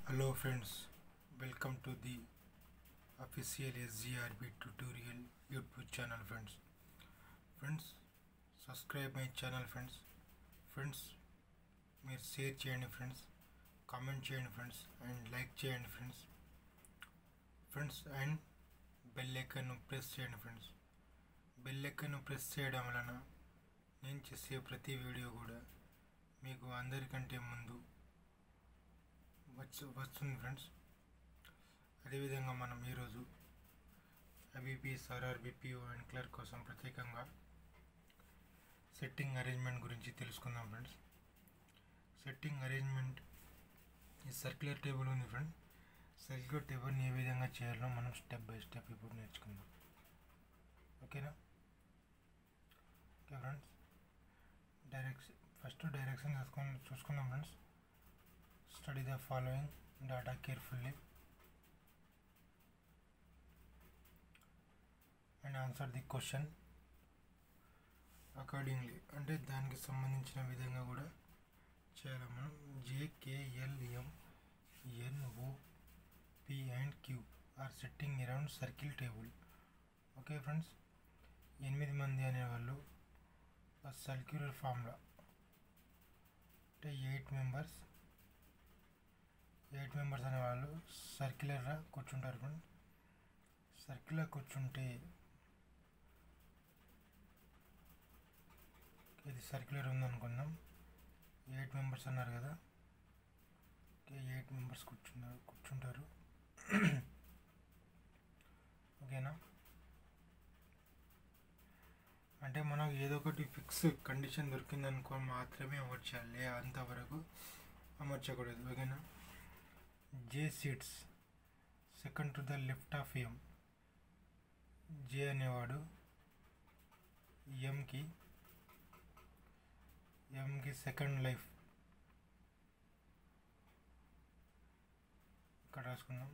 Hello friends, welcome to the official SGRB tutorial YouTube channel friends. Friends, subscribe my channel friends. Friends, మీరు share చేయండి friends comment చేయండి friends and like చేయండి friends friends and bell ఐకాన్ను press చేయండి friends bell ఐకాన్ను press చేయడం వలన నేను చేసే ప్రతి వీడియో కూడా మీకు అందరికంటే ముందు వచ్చు వస్తుంది ఫ్రెండ్స్ అదేవిధంగా మనం ఈరోజు ఐబీపీఎస్ ఆర్ఆర్బిపిఓ అండ్ క్లర్క్ కోసం ప్రత్యేకంగా సెట్టింగ్ అరేంజ్మెంట్ గురించి తెలుసుకుందాం ఫ్రెండ్స్ సెట్టింగ్ అరేంజ్మెంట్ ఈ సర్క్యులర్ టేబుల్ ఉంది ఫ్రెండ్ సర్క్యులర్ టేబుల్ని ఏ విధంగా చేయాలో మనం స్టెప్ బై స్టెప్ ఇప్పుడు నేర్చుకుందాం ఓకేనా okay friends direction first direction చూసుకొని చూసుకుందాం friends study the following data carefully and answer the question accordingly అంటే దానికి సంబంధించిన విధంగా కూడా చేయాలి మనం J K L M N O P and Q R setting around circle table okay friends ఎనిమిది మంది అనేవాళ్ళు సర్క్యులర్ ఫార్ములా అంటే ఎయిట్ మెంబర్స్ ఎయిట్ మెంబర్స్ అనే వాళ్ళు సర్క్యులర్గా కూర్చుంటారు ఫ్రెండ్ సర్క్యులర్ కూర్చుంటే ఇది సర్క్యులర్ ఉందనుకుందాం ఎయిట్ మెంబర్స్ అన్నారు కదా ఎయిట్ మెంబర్స్ కూర్చున్నారు కూర్చుంటారు ఓకేనా అంటే మనకు ఏదో ఒకటి ఫిక్స్ కండిషన్ దొరికిందనుకో మాత్రమే అమర్చాలి అంతవరకు అమర్చకూడదు ఓకేనా J seats second to the left of M J అనేవాడు ఎంకి ఎంకి సెకండ్ లైఫ్ ఇక్కడ రాసుకుందాం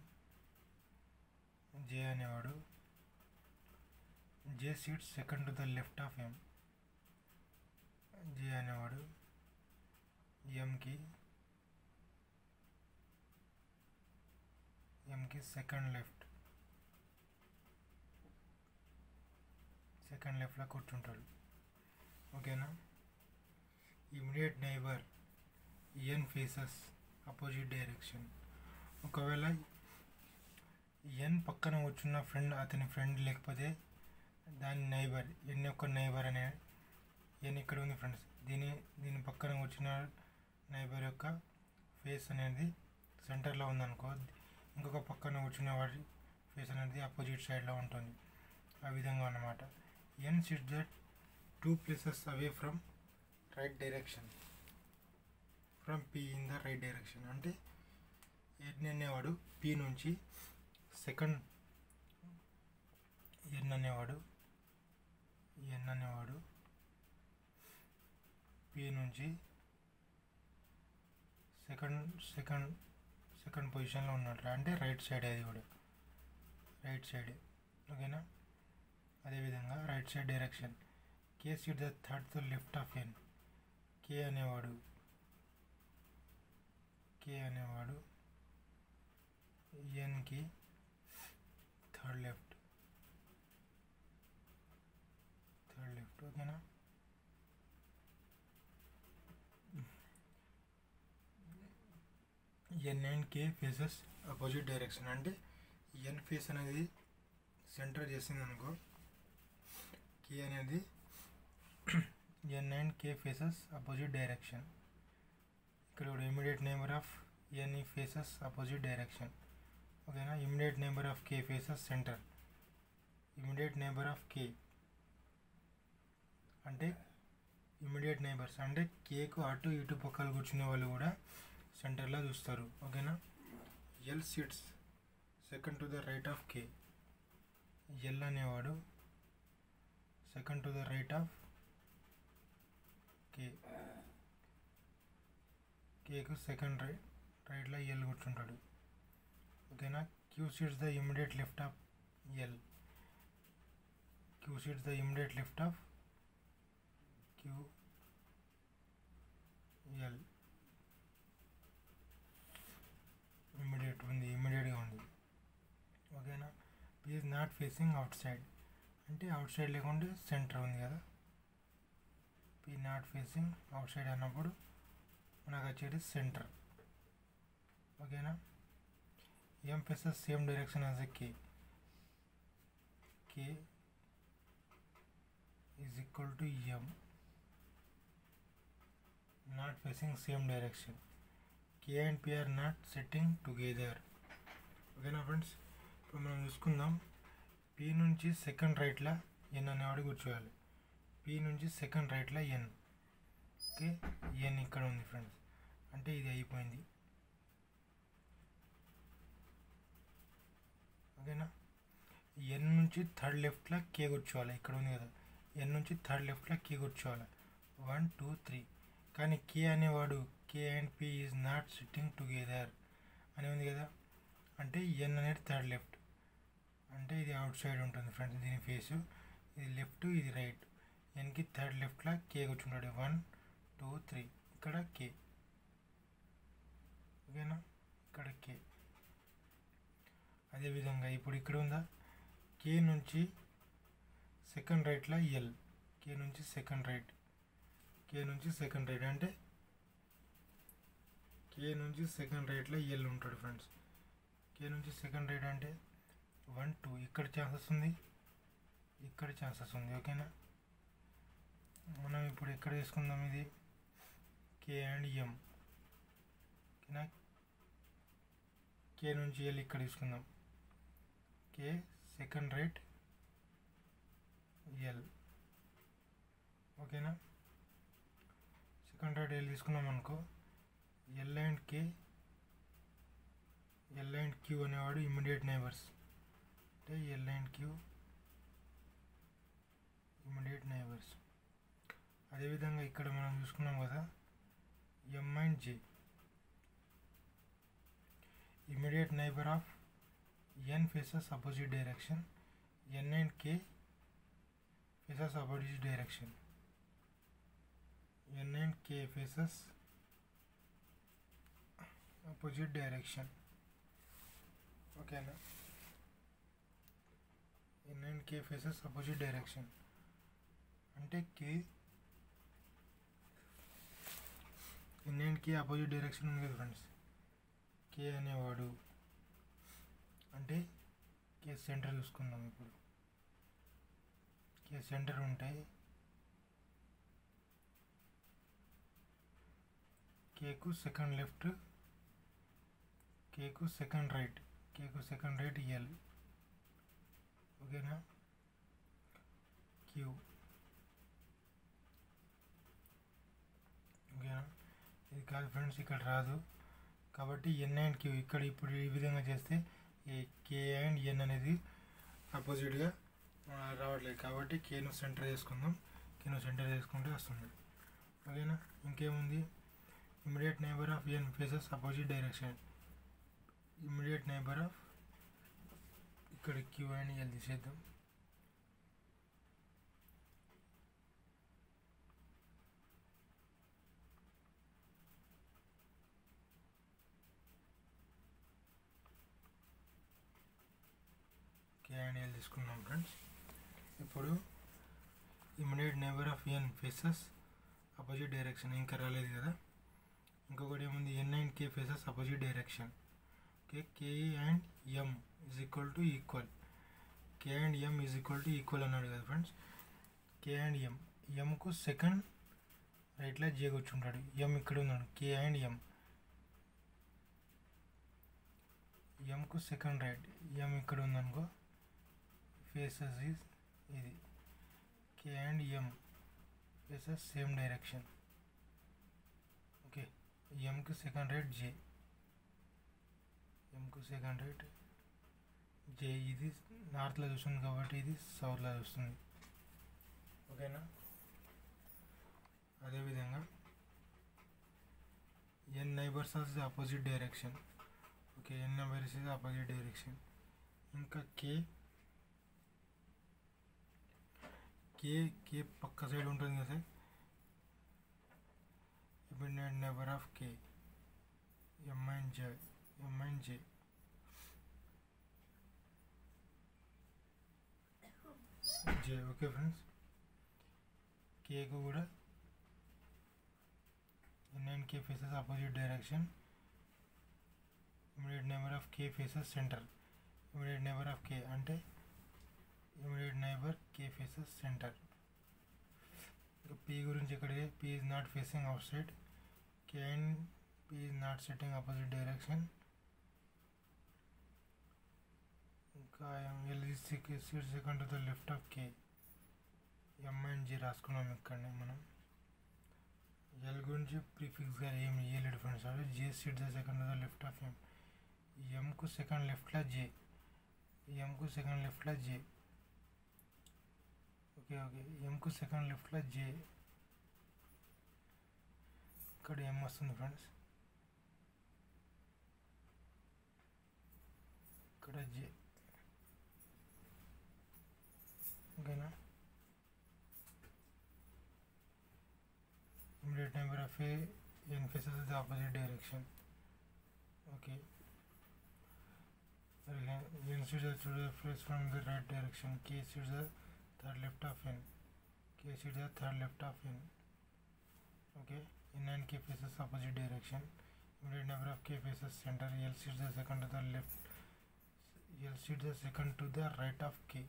జే అనేవాడు J seats second to the left of M J అనేవాడు ఎంకి ఎంకి సెకండ్ లెఫ్ట్ సెకండ్ లెఫ్ట్లో కూర్చుంటాడు ఓకేనా immediate neighbour N faces opposite direction ఒకవేళ ఎన్ పక్కన కూర్చున్న ఫ్రెండ్ అతని ఫ్రెండ్ లేకపోతే దాని నైబర్ ఎన్ యొక్క నైబర్ అనే ఎన్ ఇక్కడ ఉంది ఫ్రెండ్స్ దీని దీని పక్కన కూర్చున్న నైబర్ యొక్క ఫేస్ అనేది సెంటర్లో ఉందనుకో ఇంకొక పక్కన కూర్చున్న వాడి ఫేస్ అనేది అపోజిట్ సైడ్లో ఉంటుంది ఆ విధంగా అన్నమాట N sit that two places away from right direction from P in the right direction అంటే ఎన్ అనేవాడు పి నుంచి సెకండ్ ఎన్ అనేవాడు ఎన్ అనేవాడు పి నుంచి సెకండ్ సెకండ్ సెకండ్ పొజిషన్లో ఉన్నట్లు అంటే రైట్ సైడ్ అది కూడా రైట్ సైడ్ ఓకేనా అదేవిధంగా right side direction K seat the third to left of N K అనేవాడు కే అనేవాడు ఎన్కి థర్డ్ లెఫ్ట్ థర్డ్ లెఫ్ట్ ఓకేనా N and K faces opposite direction అంటే ఎన్ ఫేస్ అనేది సెంటర్ చేసింది అనుకో కే అనేది N and K faces opposite direction ఇక్కడ కూడా ఇమీడియట్ నేబర్ ఆఫ్ ఎన్ ఈ ఫేసెస్ అపోజిట్ డైరెక్షన్ ఓకేనా immediate neighbour of K faces centre immediate neighbour of K అంటే ఇమీడియట్ నైబర్స్ అంటే కేకు అటు ఇటు పక్కలు కూర్చునే వాళ్ళు కూడా సెంటర్లో చూస్తారు ఓకేనా L seats second to the right of K L అనేవాడు second to the right of K కేకు సెకండ్ రైట్ రైట్లో ఎల్ కూర్చుంటాడు ఓకేనా Q seats the immediate left of L Q seats the immediate left of Q L not facing outside అంటే outside లేకుంటే centre ఉంది కదా P not facing outside అన్నప్పుడు మనకు వచ్చేది సెంటర్ ఓకేనా M faces same direction as a K K is equal to M not facing same direction K and P R not setting together ఓకేనా friends ఇప్పుడు మనం చూసుకుందాం పి నుంచి second రైట్లో ఎన్ అనేవాడు కూర్చోవాలి పి నుంచి సెకండ్ రైట్లో ఎన్ ఓకే ఎన్ ఇక్కడ ఉంది ఫ్రెండ్స్ అంటే ఇది అయిపోయింది ఓకేనా ఎన్ నుంచి థర్డ్ లెఫ్ట్లో కే కూర్చోవాలి ఇక్కడ ఉంది కదా ఎన్ నుంచి థర్డ్ లెఫ్ట్లో కే కూర్చోవాలి వన్ టూ త్రీ కానీ కే అనేవాడు K and P is not sitting together అని ఉంది కదా అంటే ఎన్ అనేది థర్డ్ లెఫ్ట్ అంటే ఇది అవుట్ సైడ్ ఉంటుంది ఫ్రెండ్స్ దీని ఫేసు ఇది లెఫ్ట్ ఇది రైట్ ఎన్కి థర్డ్ లెఫ్ట్లో కే కూర్చుంటాడు వన్ టూ త్రీ ఇక్కడ కే ఓకేనా ఇక్కడ కే అదేవిధంగా ఇప్పుడు ఇక్కడ ఉందా కే నుంచి సెకండ్ రైట్లో ఎల్ కే నుంచి సెకండ్ రైట్ కే నుంచి సెకండ్ రైట్ అంటే కే నుంచి సెకండ్ రైట్లో ఎల్ ఉంటాడు ఫ్రెండ్స్ కే నుంచి సెకండ్ రైట్ అంటే వన్ టూ ఇక్కడ ఛాన్సెస్ ఉంది ఇక్కడ ఛాన్సెస్ ఉంది ఓకేనా మనం ఇప్పుడు ఎక్కడ తీసుకుందాం ఇది కే అండ్ ఎం ఓకేనా కే నుంచి ఎల్ ఇక్కడ తీసుకుందాం కే సెకండ్ రైట్ ఎల్ ఓకేనా సెకండ్ రైట్ ఎల్ తీసుకున్నాం అనుకో L and K L and Q అనేవాడు ఇమ్మీడియట్ నైబర్స్ అంటే L and Q immediate neighbours అదేవిధంగా ఇక్కడ మనం చూసుకున్నాం కదా M and J immediate neighbour of N faces opposite direction N and K faces opposite direction N and K faces opposite direction ఓకేనా N and K faces opposite direction అంటే K N and K opposite direction ఉంది కదా friends కే అనేవాడు అంటే కే centre చూసుకుందాం ఇప్పుడు K centre ఉంటాయి కేకు సెకండ్ లెఫ్ట్ కేకు సెకండ్ రైట్ కేకు సెకండ్ రైట్ ఎల్ ఓకేనా క్యూ ఓకేనా ఇది కాదు ఫ్రెండ్స్ ఇక్కడ రాదు కాబట్టి ఎన్ అండ్ క్యూ ఇక్కడ ఇప్పుడు ఈ విధంగా చేస్తే ఈ కే అండ్ ఎన్ అనేది ఆపోజిట్గా రావట్లేదు కాబట్టి కేను సెంటర్ చేసుకుందాం కేను సెంటర్ చేసుకుంటే వస్తుంది ఓకేనా ఇంకేముంది immediate neighbour of N faces opposite direction immediate neighbour of ఇక్కడ క్యూ అండ్ ఎల్ తీసేద్దాం కే అండ్ ఎల్ తీసుకున్నాం ఫ్రెండ్స్ ఇప్పుడు immediate neighbour of N faces opposite direction ఇంకా రాలేదు కదా ఇంకొకటి ఏముంది N and K faces opposite direction okay K and M is equal to equal K and M is equal to equal అన్నాడు కదా friends K and M ఎంకు second రైట్లో J కూర్చుంటాడు ఎం ఇక్కడ ఉన్నాడు కే అండ్ ఎం ఎంకు సెకండ్ రైట్ ఎం ఇక్కడ ఉందనుకో ఫేసెస్ ఈజ్ ఇది K and M faces same direction okay ఎంకు సెకండ్ రైట్ జే ఎంకు సెకండ్ రైట్ జే ఇది నార్త్లో చూస్తుంది కాబట్టి ఇది సౌత్లో చూస్తుంది ఓకేనా అదేవిధంగా N neighbours of the opposite direction okay N neighbours is opposite direction ఇంకా కే కే కే పక్క సైడ్ ఉంటుంది కదా sir immediate number of K M and J M and J J okay friends కేకు కూడా N and K faces opposite direction immediate number of K faces centre immediate number of K అంటే immediate neighbour K faces centre ఇంకా P గురించి ఇక్కడ P is not facing outside K and P is not setting opposite direction ఇంకా L is seat second to the left of K M and G రాసుకున్నాం ఇక్కడనే మనం L గురించి ప్రిఫిక్స్గా ఏం ఇయ్యలేడు ఫ్రెండ్స్ అవి J seat the second to the left of M ఎంకు second లెఫ్ట్లో జే ఎంకు సెకండ్ లెఫ్ట్లో జే ఓకే ఓకే ఎంకు సెకండ్ లెఫ్ట్లో జే ఇక్కడ ఎం వస్తుంది ఫ్రెండ్స్ ఇక్కడ జే ఓకేనా immediate number of a n faces the opposite direction okay n seeds are to the face from the right direction k seeds are third left of n k seeds are third left of n okay n and k faces opposite direction immediate number of k faces center l seeds are second to the left l seeds are second to the right of k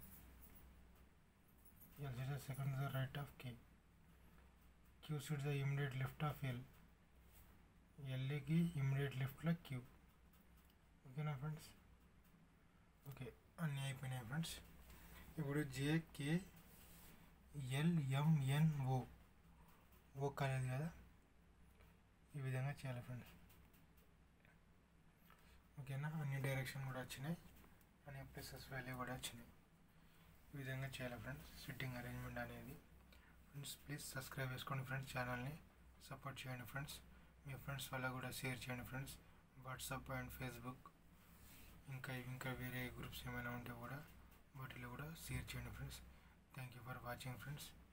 l seeds are second to the right of k Q seat the immediate left of L ఎల్ఏకి immediate లెఫ్ట్లో Q ఓకేనా friends okay అన్నీ అయిపోయినాయి friends ఇప్పుడు JK LMNO ఓ కాలేదు కదా ఈ విధంగా చేయాలి ఫ్రెండ్స్ ఓకేనా అన్ని డైరెక్షన్ కూడా వచ్చినాయి అన్ని ప్లేసెస్ వాల్యూ కూడా వచ్చినాయి ఈ విధంగా చేయాలి ఫ్రెండ్స్ సిట్టింగ్ అరేంజ్మెంట్ అనేది ఫ్రెండ్స్ ప్లీజ్ సబ్స్క్రైబ్ చేసుకోండి ఫ్రెండ్స్ ఛానల్ని సపోర్ట్ చేయండి ఫ్రెండ్స్ మీ ఫ్రెండ్స్ వల్ల కూడా షేర్ చేయండి ఫ్రెండ్స్ వాట్సాప్ అండ్ ఫేస్బుక్ ఇంకా ఇంకా వేరే గ్రూప్స్ ఏమైనా ఉంటే కూడా వాటిలో కూడా షేర్ చేయండి friends thank you for watching friends